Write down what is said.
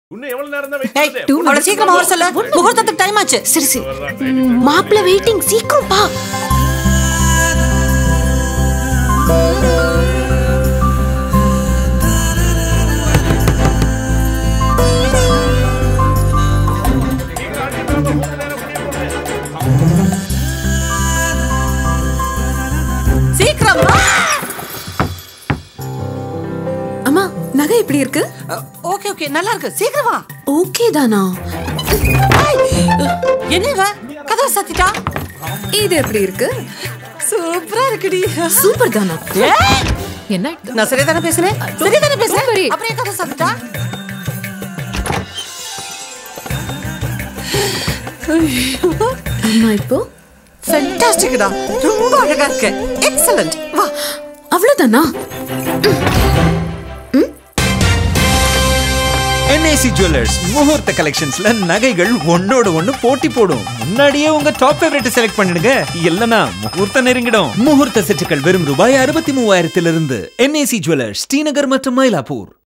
இன்னும் எவ்வளவு நேரம் தான் வெயிட் ஏய் பண்றது அவளை சீக்கிரமா வர சொல்ல முகூர்த்தத்துக்கு டைம் ஆச்சு சரி சரி மாப்பிள்ள வெயிட்டிங் சீக்கிரம் பா சீக்கிரம் வா. அம்மா நகை எப்படி இருக்கு ஓகே ஓகே நல்லா இருக்கு சீக்கிரம் வா ஓகே தானா என்ன இவ கதவை சாத்திட்டா இது எப்படி இருக்கு சூப்பரா இருக்குடி சூப்பர் தானா ஏய், என்ன நான் சரியா தானே பேசுறேன் சரியா தானே பேசுறேன் சரி. அப்புறம் ஏன் கதவை சாத்திட்டா அம்மா இப்போ ஃபென்டாஸ்டிக்டா ரொம்ப அழகா இருக்கு எக்ஸலண்ட் வா அவ்வளவுதானா என்ஐசி ஜுவல்லர்ஸ் முகூர்த்த கலெக்ஷன்ஸ்ல நகைகள் ஒன்னோட ஒண்ணு போட்டி போடும் முன்னாடியே உங்க டாப் ஃபேவரட் செலக்ட் பண்ணிடுங்க இல்லனா முகூர்த்த நெருங்கிடும் முகூர்த்த செட்டுகள் வெறும் ரூபாய் அறுபத்தி மூவாயிரத்திலிருந்து என்ஐசி ஜுவல்லர்ஸ் ஸ்ரீநகர் மற்றும் மயிலாப்பூர்